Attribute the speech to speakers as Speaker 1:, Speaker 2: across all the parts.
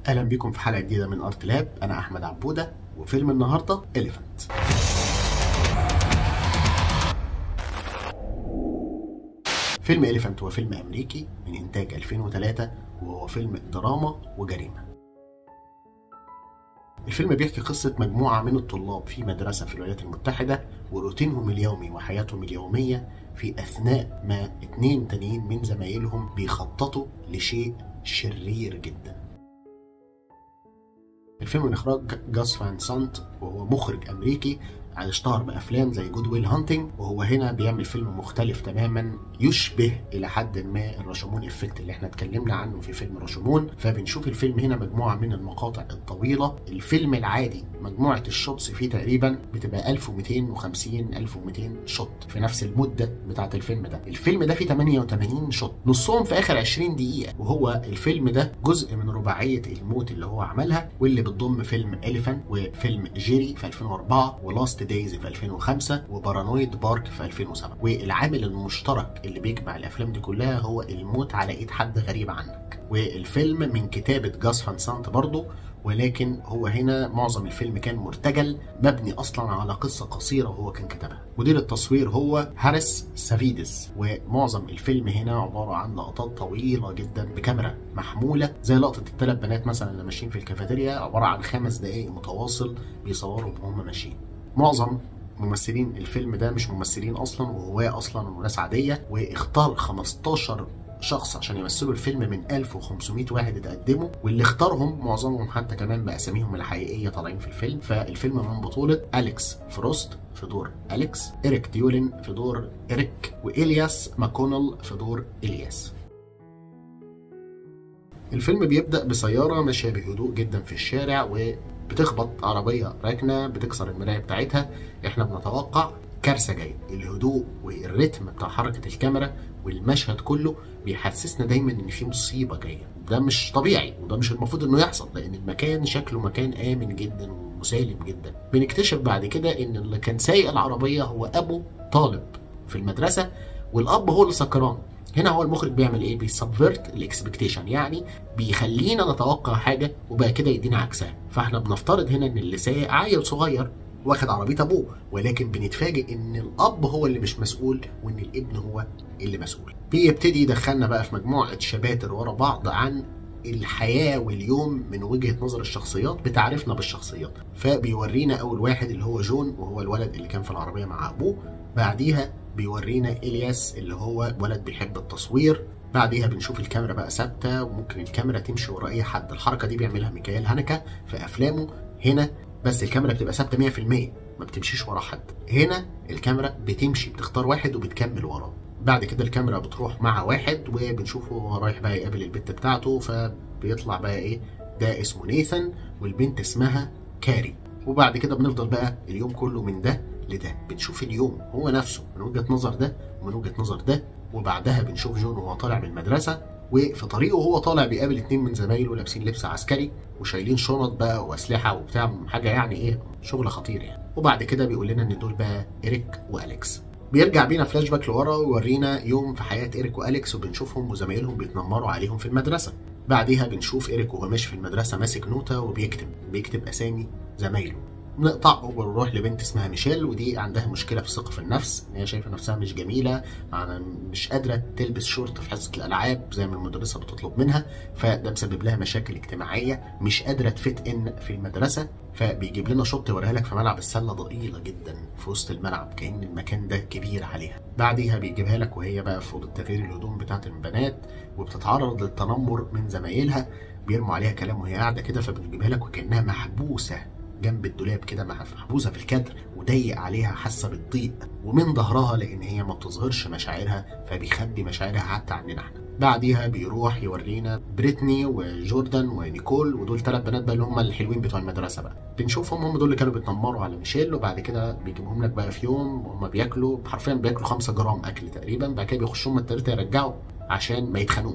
Speaker 1: اهلا بيكم في حلقه جديده من ارت لاب انا احمد عبوده وفيلم النهارده اليفنت فيلم اليفنت هو فيلم امريكي من انتاج 2003 وهو فيلم دراما وجريمه الفيلم بيحكي قصة مجموعة من الطلاب في مدرسة في الولايات المتحدة وروتينهم اليومي وحياتهم اليومية في أثناء ما اتنين تانيين من زمايلهم بيخططوا لشيء شرير جدا الفيلم من إخراج جاس فان سانت وهو مخرج أمريكي اشتهر بافلام زي جود ويل هانتنج وهو هنا بيعمل فيلم مختلف تماما يشبه الى حد ما الراشومون افكت اللي احنا اتكلمنا عنه في فيلم راشومون فبنشوف الفيلم هنا مجموعه من المقاطع الطويله الفيلم العادي مجموعه الشوتس فيه تقريبا بتبقى 1250 1200 شوت في نفس المده بتاعه الفيلم ده الفيلم ده فيه 88 شوت نصهم في اخر 20 دقيقه وهو الفيلم ده جزء من رباعيه الموت اللي هو عملها واللي بتضم فيلم اليفانت وفيلم جيري في 2004 ولاست دايز في 2005 وبارانويد بارك في 2007 والعامل المشترك اللي بيجمع الافلام دي كلها هو الموت على ايد حد غريب عنك والفيلم من كتابه جاس فان سانت برضه ولكن هو هنا معظم الفيلم كان مرتجل مبني اصلا على قصه قصيره هو كان كتبها مدير التصوير هو هاريس سافيدس ومعظم الفيلم هنا عباره عن لقطات طويله جدا بكاميرا محموله زي لقطه الثلاث بنات مثلا اللي ماشيين في الكافيتيريا عباره عن خمس دقائق متواصل بيصوروا وهم ماشيين معظم ممثلين الفيلم ده مش ممثلين اصلا وهواة اصلا وناس عاديه واختار 15 شخص عشان يمثلوا الفيلم من 1500 واحد اتقدموا واللي اختارهم معظمهم حتى كمان باساميهم الحقيقيه طالعين في الفيلم فالفيلم من بطوله اليكس فروست في دور اليكس إريك ديولين في دور إريك وإلياس ماكونل في دور إلياس الفيلم بيبدأ بسيارة ماشية بهدوء جدا في الشارع وبتخبط عربية راكنة بتكسر المراية بتاعتها احنا بنتوقع كارثة جاية الهدوء والريتم بتاع حركة الكاميرا والمشهد كله بيحسسنا دايما ان في مصيبة جاية ده مش طبيعي وده مش المفروض انه يحصل لان المكان شكله مكان امن جدا ومسالم جدا بنكتشف بعد كده ان اللي كان سايق العربية هو ابو طالب في المدرسة والاب هو اللي سكران هنا هو المخرج بيعمل ايه بيسبفرت الاكسبكتيشن يعني بيخلينا نتوقع حاجه وبقى كده يدينا عكسها فاحنا بنفترض هنا ان اللي سايق عيل صغير واخد عربيه ابوه ولكن بنتفاجئ ان الاب هو اللي مش مسؤول وان الابن هو اللي مسؤول بيبتدي يدخلنا بقى في مجموعه شباتر ورا بعض عن الحياة واليوم من وجهة نظر الشخصيات بتعرفنا بالشخصيات فبيورينا أول واحد اللي هو جون وهو الولد اللي كان في العربية مع أبوه بعديها بيورينا إلياس اللي هو ولد بيحب التصوير بعديها بنشوف الكاميرا بقى ثابتة وممكن الكاميرا تمشي ورا أي حد الحركة دي بيعملها ميكائيل هانكا في أفلامه هنا بس الكاميرا بتبقى ثابتة 100% ما بتمشيش ورا حد هنا الكاميرا بتمشي بتختار واحد وبتكمل وراه بعد كده الكاميرا بتروح مع واحد وبنشوفه هو رايح بقى يقابل البنت بتاعته فبيطلع بقى ايه ده اسمه نيثن والبنت اسمها كاري وبعد كده بنفضل بقى اليوم كله من ده لده بنشوف اليوم هو نفسه من وجهه نظر ده ومن وجهه نظر ده وبعدها بنشوف جون وهو طالع من المدرسه وفي طريقه وهو طالع بيقابل اتنين من زمايله لابسين لبس عسكري وشايلين شنط بقى واسلحه وبتاع حاجه يعني ايه شغل خطير يعني وبعد كده بيقول لنا ان دول بقى إريك واليكس بيرجع بينا فلاش باك لورا ويورينا يوم في حياه إريك واليكس وبنشوفهم وزمايلهم بيتنمروا عليهم في المدرسه بعديها بنشوف إريك وهو ماشي في المدرسه ماسك نوته وبيكتب بيكتب اسامي زمايله نقطع ونروح لبنت اسمها ميشيل ودي عندها مشكله في الثقه في النفس ان هي شايفه نفسها مش جميله مش قادره تلبس شورت في حصه الالعاب زي ما المدرسه بتطلب منها فده مسبب لها مشاكل اجتماعيه مش قادره تفت ان في المدرسه فبيجيب لنا شوط يوريها لك في ملعب السله ضئيله جدا في وسط الملعب كان المكان ده كبير عليها بعديها بيجيبها لك وهي بقى في اوضه تغيير الهدوم بتاعه البنات وبتتعرض للتنمر من زمايلها بيرموا عليها كلام وهي قاعده كده فبنجيبها لك وكانها محبوسه جنب الدولاب كده محبوسه في الكادر وضيق عليها حاسه بالضيق ومن ظهرها لان هي ما بتظهرش مشاعرها فبيخبي مشاعرها حتى عننا احنا بعديها بيروح يورينا بريتني وجوردن ونيكول ودول ثلاث بنات بقى اللي هم الحلوين بتوع المدرسه بقى بنشوفهم هم دول اللي كانوا بيتنمروا على ميشيل وبعد كده بيجيبهم لك بقى في يوم وهم بياكلوا حرفيا بياكلوا 5 جرام اكل تقريبا بعد كده بيخشوا هم الثلاثه يرجعوا عشان ما يتخانوش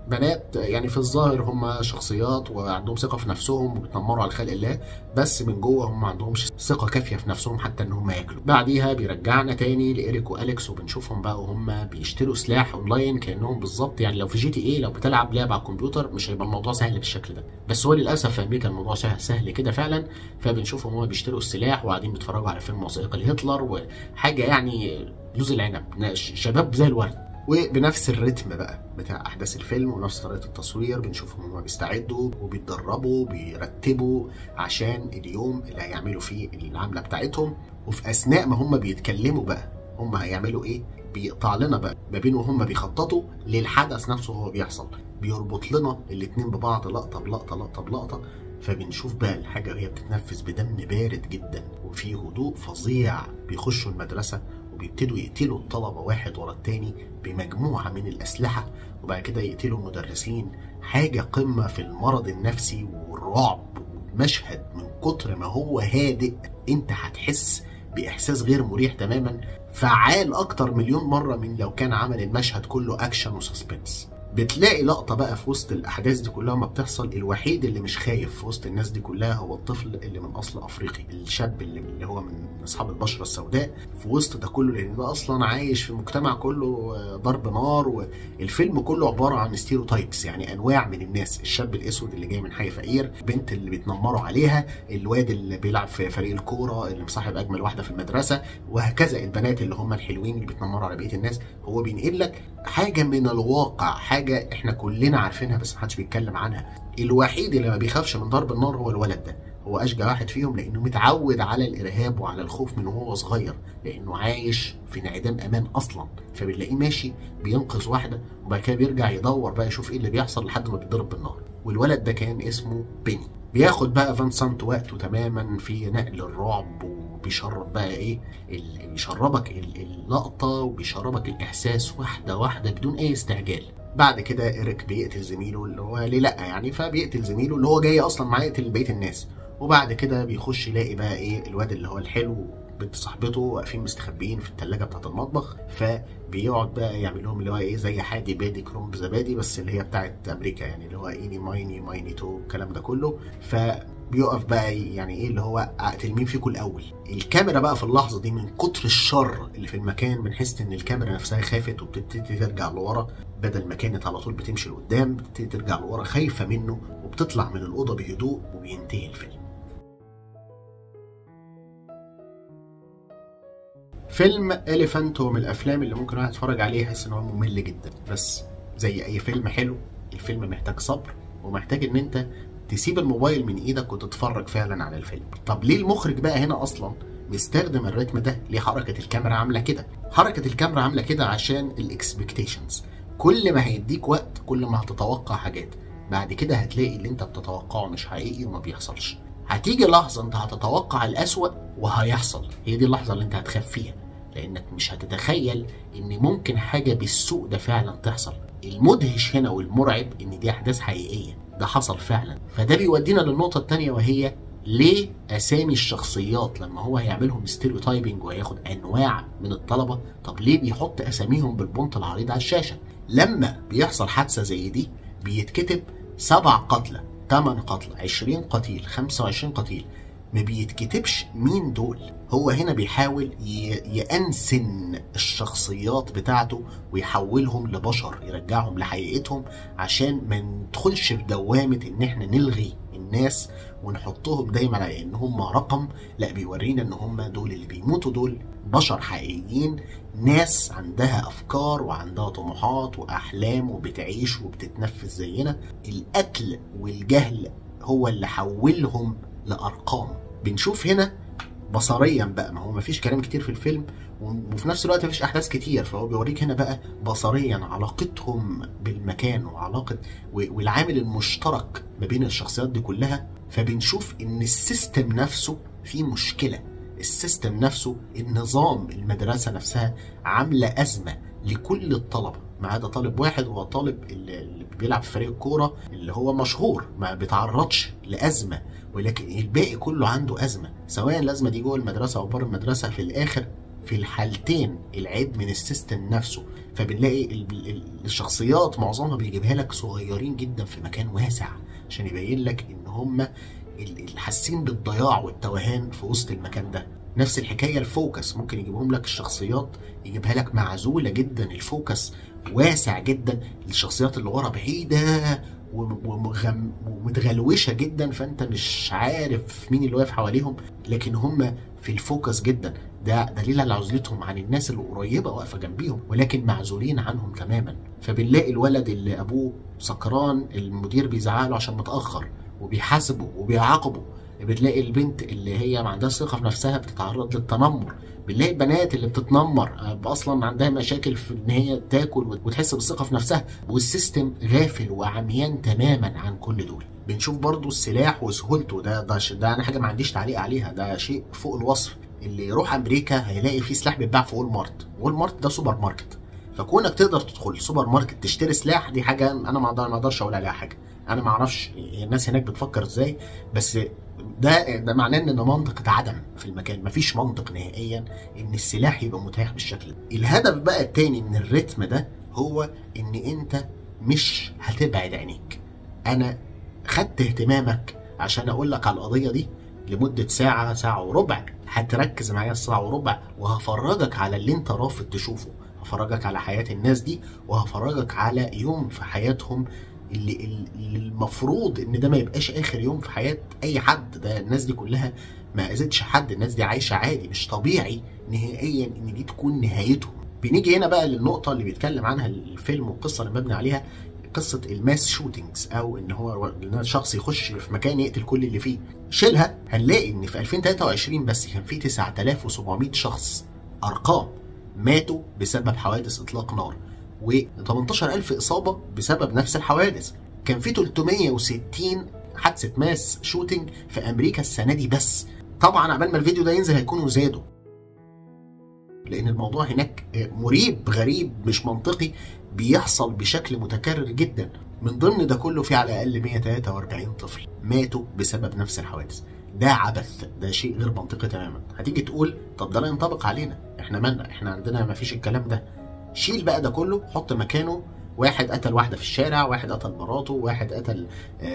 Speaker 1: بنات يعني في الظاهر هم شخصيات وعندهم ثقه في نفسهم وبيتنمروا على خلق الله بس من جوه هم ما عندهمش ثقه كافيه في نفسهم حتى ان هم ياكلوا بعديها بيرجعنا تاني لايريك واليكس وبنشوفهم بقى وهم بيشتروا سلاح اونلاين كانهم بالظبط يعني لو في جي تي اي لو بتلعب لعبه على الكمبيوتر مش هيبقى الموضوع سهل بالشكل ده بس هو للاسف في امريكا الموضوع سهل, سهل كده فعلا فبنشوفهم هم بيشتروا السلاح وقاعدين بيتفرجوا على فيلم وثائقي لهتلر وحاجه يعني لوز العنب شباب زي الورد وبنفس الريتم بقى بتاع احداث الفيلم ونفس طريقه التصوير بنشوفهم هما بيستعدوا وبيتدربوا بيرتبوا عشان اليوم اللي هيعملوا فيه العمله بتاعتهم وفي اثناء ما هم بيتكلموا بقى هم هيعملوا ايه بيقطع لنا بقى ما بين وهم بيخططوا للحدث نفسه وهو بيحصل بيربط لنا الاتنين ببعض لقطه بلقطه لقطه بلقطه فبنشوف بقى الحاجه وهي بتتنفذ بدم بارد جدا وفي هدوء فظيع بيخشوا المدرسه وبيبتدوا يقتلوا الطلبة واحد ورا التاني بمجموعة من الأسلحة وبعد كده يقتلوا المدرسين حاجة قمة في المرض النفسي والرعب مشهد من كتر ما هو هادئ انت هتحس بإحساس غير مريح تماما فعال أكتر مليون مرة من لو كان عمل المشهد كله أكشن وسسبنس بتلاقي لقطة بقى في وسط الأحداث دي كلها ما بتحصل الوحيد اللي مش خايف في وسط الناس دي كلها هو الطفل اللي من أصل أفريقي الشاب اللي, اللي هو من أصحاب البشرة السوداء في وسط ده كله لأن ده أصلا عايش في مجتمع كله ضرب نار والفيلم كله عبارة عن ستيروتايبس يعني أنواع من الناس الشاب الأسود اللي جاي من حي فقير بنت اللي بيتنمروا عليها الواد اللي بيلعب في فريق الكورة اللي مصاحب أجمل واحدة في المدرسة وهكذا البنات اللي هم الحلوين اللي بيتنمروا على بقية الناس هو بينقل لك حاجة من الواقع حاجة حاجه احنا كلنا عارفينها بس محدش بيتكلم عنها الوحيد اللي ما بيخافش من ضرب النار هو الولد ده هو اشجع واحد فيهم لانه متعود على الارهاب وعلى الخوف من وهو صغير لانه عايش في انعدام امان اصلا فبنلاقيه ماشي بينقذ واحده وبعد كده بيرجع يدور بقى يشوف ايه اللي بيحصل لحد ما بيتضرب بالنار والولد ده كان اسمه بيني بياخد بقى فانسانت وقته تماما في نقل الرعب وبيشرب بقى ايه بيشربك اللقطه وبيشربك الاحساس واحده واحده بدون اي استعجال بعد كده ايريك بيقتل زميله اللي هو ليه لا يعني فبيقتل زميله اللي هو جاي اصلا معاه يقتل بقيه الناس وبعد كده بيخش يلاقي بقى ايه الواد اللي هو الحلو بنت صاحبته واقفين مستخبيين في الثلاجه بتاعه المطبخ فبيقعد بقى يعمل لهم اللي هو ايه زي حادي بادي كرومب زبادي بس اللي هي بتاعه امريكا يعني اللي هو ايني مايني مايني تو الكلام ده كله ف بيقف بقى يعني ايه اللي هو اقتل مين فيكم الاول الكاميرا بقى في اللحظه دي من كتر الشر اللي في المكان بنحس ان الكاميرا نفسها خافت وبتبتدي ترجع لورا بدل ما كانت على طول بتمشي لقدام بتبتدي ترجع لورا خايفه منه وبتطلع من الاوضه بهدوء وبينتهي الفيلم فيلم اليفانت هو من الافلام اللي ممكن واحد يتفرج عليه يحس ان هو ممل جدا بس زي اي فيلم حلو الفيلم محتاج صبر ومحتاج ان انت تسيب الموبايل من ايدك وتتفرج فعلا على الفيلم طب ليه المخرج بقى هنا اصلا بيستخدم الريتم ده ليه حركه الكاميرا عامله كده حركه الكاميرا عامله كده عشان الاكسبكتيشنز كل ما هيديك وقت كل ما هتتوقع حاجات بعد كده هتلاقي اللي انت بتتوقعه مش حقيقي وما بيحصلش هتيجي لحظه انت هتتوقع الاسوأ وهيحصل هي دي اللحظه اللي انت هتخاف فيها لانك مش هتتخيل ان ممكن حاجه بالسوء ده فعلا تحصل المدهش هنا والمرعب ان دي احداث حقيقيه ده حصل فعلا فده بيودينا للنقطه الثانيه وهي ليه اسامي الشخصيات لما هو هيعملهم ستيريوتايبنج وهياخد انواع من الطلبه طب ليه بيحط اساميهم بالبنط العريض على الشاشه لما بيحصل حادثه زي دي بيتكتب سبع قتلى 8 قتلى 20 قتيل 25 قتيل ما بيتكتبش مين دول هو هنا بيحاول يأنسن الشخصيات بتاعته ويحولهم لبشر يرجعهم لحقيقتهم عشان ما ندخلش في دوامة ان احنا نلغي الناس ونحطهم دايما على ان هم رقم لا بيورينا ان هم دول اللي بيموتوا دول بشر حقيقيين ناس عندها افكار وعندها طموحات واحلام وبتعيش وبتتنفس زينا القتل والجهل هو اللي حولهم لارقام بنشوف هنا بصريا بقى ما هو مفيش كلام كتير في الفيلم وفي نفس الوقت مفيش احداث كتير فهو بيوريك هنا بقى بصريا علاقتهم بالمكان وعلاقه والعامل المشترك ما بين الشخصيات دي كلها فبنشوف ان السيستم نفسه فيه مشكله السيستم نفسه النظام المدرسه نفسها عامله ازمه لكل الطلبه ما عدا طالب واحد هو طالب اللي بيلعب في فريق الكوره اللي هو مشهور ما بيتعرضش لازمه ولكن الباقي كله عنده ازمه سواء الازمه دي جوه المدرسه او بره المدرسه في الاخر في الحالتين العيب من السيستم نفسه فبنلاقي ال- ال- الشخصيات معظمها بيجيبها لك صغيرين جدا في مكان واسع عشان يبين لك ان هم ال- ال- حاسين بالضياع والتوهان في وسط المكان ده نفس الحكايه الفوكس ممكن يجيبهم لك الشخصيات يجيبها لك معزوله جدا الفوكس واسع جدا الشخصيات اللي ورا بعيده وم- ومغم- ومتغلوشه جدا فانت مش عارف مين اللي واقف حواليهم لكن هم في الفوكس جدا ده دليل على عزلتهم عن الناس اللي قريبه واقفه جنبيهم ولكن معزولين عنهم تماما فبنلاقي الولد اللي ابوه سكران المدير بيزعله عشان متاخر وبيحاسبه وبيعاقبه بتلاقي البنت اللي هي ما عندهاش ثقه في نفسها بتتعرض للتنمر بنلاقي البنات اللي بتتنمر آه، اصلا عندها مشاكل في ان هي تاكل وت- وتحس بالثقه في نفسها والسيستم غافل وعميان تماما عن كل دول بنشوف برضو السلاح وسهولته ده ده ش- ده انا حاجه ما عنديش تعليق عليها ده شيء فوق الوصف اللي يروح امريكا هيلاقي فيه سلاح بيتباع في وول مارت وول مارت ده سوبر ماركت فكونك تقدر تدخل سوبر ماركت تشتري سلاح دي حاجه انا ما أقدر- ما اقدرش اقول عليها حاجه انا ما اعرفش الناس هناك بتفكر ازاي بس ده ده معناه ان ده منطق اتعدم في المكان مفيش منطق نهائيا ان السلاح يبقى متاح بالشكل ده الهدف بقى التاني من الريتم ده هو ان انت مش هتبعد عينيك انا خدت اهتمامك عشان اقول لك على القضيه دي لمده ساعه ساعه وربع هتركز معايا الساعه وربع وهفرجك على اللي انت رافض تشوفه هفرجك على حياه الناس دي وهفرجك على يوم في حياتهم اللي, اللي المفروض ان ده ما يبقاش اخر يوم في حياه اي حد ده الناس دي كلها ما اذتش حد الناس دي عايشه عادي مش طبيعي نهائيا ان دي تكون نهايتهم بنيجي هنا بقى للنقطه اللي بيتكلم عنها الفيلم والقصه اللي مبني عليها قصه الماس شوتينجز او ان هو ان شخص يخش في مكان يقتل كل اللي فيه شيلها هنلاقي ان في 2023 بس كان في 9700 شخص ارقام ماتوا بسبب حوادث اطلاق نار و18000 اصابه بسبب نفس الحوادث كان في 360 حادثه ماس شوتينج في امريكا السنه دي بس طبعا عبال ما الفيديو ده ينزل هيكونوا زادوا لان الموضوع هناك مريب غريب مش منطقي بيحصل بشكل متكرر جدا من ضمن ده كله في على الاقل 143 طفل ماتوا بسبب نفس الحوادث ده عبث ده شيء غير منطقي تماما هتيجي تقول طب ده لا ينطبق علينا احنا مالنا احنا عندنا ما فيش الكلام ده شيل بقى ده كله حط مكانه واحد قتل واحده في الشارع واحد قتل مراته واحد قتل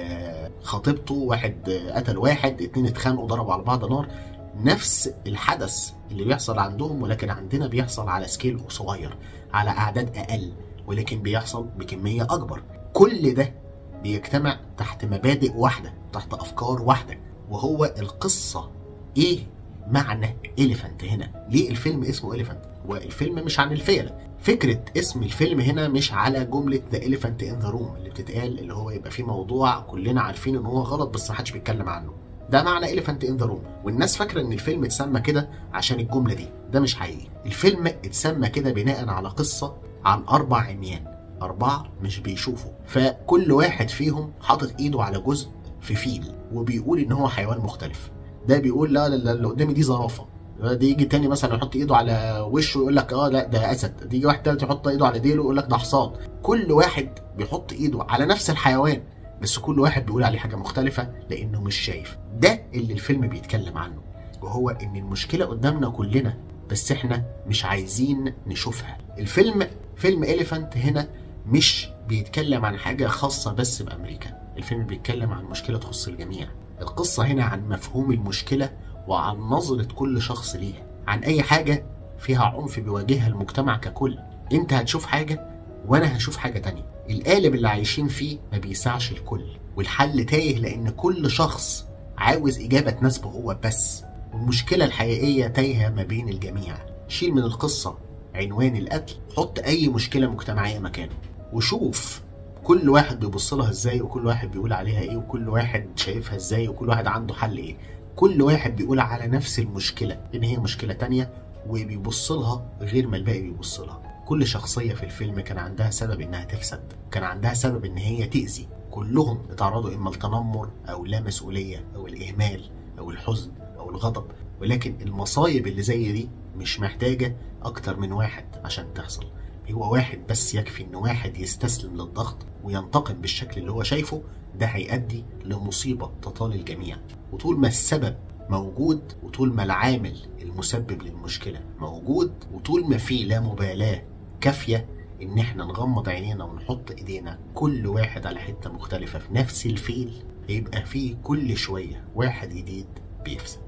Speaker 1: آه خطيبته واحد آه قتل واحد اتنين اتخانقوا ضربوا على بعض نار نفس الحدث اللي بيحصل عندهم ولكن عندنا بيحصل على سكيل صغير على اعداد اقل ولكن بيحصل بكميه اكبر كل ده بيجتمع تحت مبادئ واحده تحت افكار واحده وهو القصه ايه معنى اليفنت هنا ليه الفيلم اسمه اليفنت والفيلم مش عن الفيله فكره اسم الفيلم هنا مش على جمله ذا اليفنت ان ذا روم اللي بتتقال اللي هو يبقى فيه موضوع كلنا عارفين ان هو غلط بس محدش بيتكلم عنه ده معنى اليفنت ان ذا روم والناس فاكره ان الفيلم اتسمى كده عشان الجمله دي ده مش حقيقي الفيلم اتسمى كده بناء على قصه عن اربع عميان اربعه مش بيشوفوا فكل واحد فيهم حاطط ايده على جزء في فيل وبيقول ان هو حيوان مختلف ده بيقول لا لا اللي قدامي دي زرافه ده يجي تاني مثلا يحط ايده على وشه ويقول لك اه لا ده اسد يجي واحد تالت يحط ايده على ديله ويقول لك ده حصان كل واحد بيحط ايده على نفس الحيوان بس كل واحد بيقول عليه حاجه مختلفه لانه مش شايف ده اللي الفيلم بيتكلم عنه وهو ان المشكله قدامنا كلنا بس احنا مش عايزين نشوفها الفيلم فيلم اليفانت هنا مش بيتكلم عن حاجه خاصه بس بامريكا الفيلم بيتكلم عن مشكله تخص الجميع القصه هنا عن مفهوم المشكله وعن نظره كل شخص ليها عن اي حاجه فيها عنف بيواجهها المجتمع ككل انت هتشوف حاجه وانا هشوف حاجه تانية القالب اللي عايشين فيه ما بيسعش الكل والحل تايه لان كل شخص عاوز اجابه تناسبه هو بس والمشكله الحقيقيه تايهه ما بين الجميع شيل من القصه عنوان القتل حط اي مشكله مجتمعيه مكانه وشوف كل واحد بيبص لها ازاي وكل واحد بيقول عليها ايه وكل واحد شايفها ازاي وكل واحد عنده حل ايه كل واحد بيقول على نفس المشكله ان هي مشكله تانية وبيبص لها غير ما الباقي بيبص لها كل شخصيه في الفيلم كان عندها سبب انها تفسد كان عندها سبب ان هي تاذي كلهم اتعرضوا اما التنمر او لا مسؤوليه او الاهمال او الحزن او الغضب ولكن المصايب اللي زي دي مش محتاجه اكتر من واحد عشان تحصل هو واحد بس يكفي ان واحد يستسلم للضغط وينتقم بالشكل اللي هو شايفه ده هيؤدي لمصيبه تطال الجميع وطول ما السبب موجود وطول ما العامل المسبب للمشكلة موجود وطول ما في لا مبالاة كافية إن إحنا نغمض عينينا ونحط إيدينا كل واحد على حتة مختلفة في نفس الفيل هيبقى فيه كل شوية واحد جديد بيفسد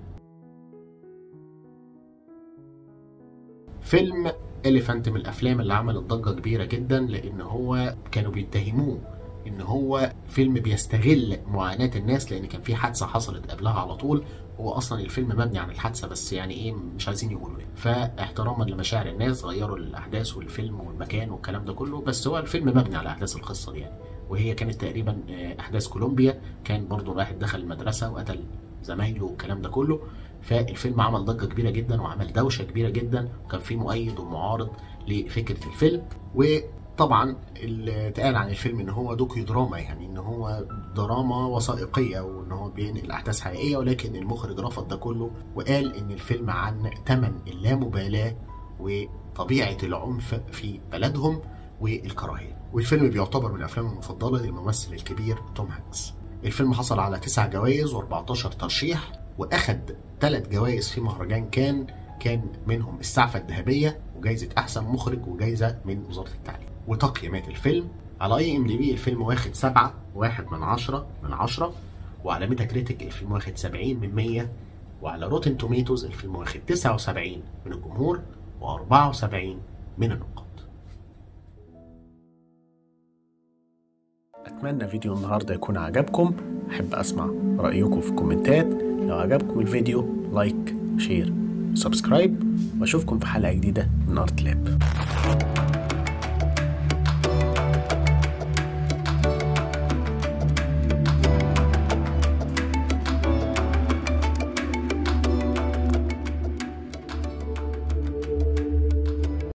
Speaker 1: فيلم إليفانت من الأفلام اللي عملت ضجة كبيرة جدا لأن هو كانوا بيتهموه ان هو فيلم بيستغل معاناه الناس لان كان في حادثه حصلت قبلها على طول هو اصلا الفيلم مبني عن الحادثه بس يعني ايه مش عايزين يقولوا ليه فاحتراما لمشاعر الناس غيروا الاحداث والفيلم والمكان والكلام ده كله بس هو الفيلم مبني على احداث القصه دي يعني وهي كانت تقريبا احداث كولومبيا كان برضو واحد دخل المدرسه وقتل زمايله والكلام ده كله فالفيلم عمل ضجه كبيره جدا وعمل دوشه كبيره جدا وكان في مؤيد ومعارض لفكره الفيلم و طبعا اللي اتقال عن الفيلم ان هو دوكيو دراما يعني ان هو دراما وثائقيه وان هو بينقل احداث حقيقيه ولكن المخرج رفض ده كله وقال ان الفيلم عن ثمن اللامبالاه وطبيعه العنف في بلدهم والكراهيه والفيلم بيعتبر من الافلام المفضله للممثل الكبير توم هانكس الفيلم حصل على تسع جوائز و14 ترشيح واخد ثلاث جوائز في مهرجان كان كان منهم السعفه الذهبيه وجائزه احسن مخرج وجائزه من وزاره التعليم وتقييمات الفيلم على اي ام دي بي الفيلم واخد سبعة واحد من عشرة من عشرة وعلى ميتا كريتيك الفيلم واخد سبعين من مية وعلى روتن توميتوز الفيلم واخد تسعة وسبعين من الجمهور وأربعة وسبعين من النقاد أتمنى فيديو النهاردة يكون عجبكم أحب أسمع رأيكم في الكومنتات لو عجبكم الفيديو لايك شير سبسكرايب وأشوفكم في حلقة جديدة من أرت لاب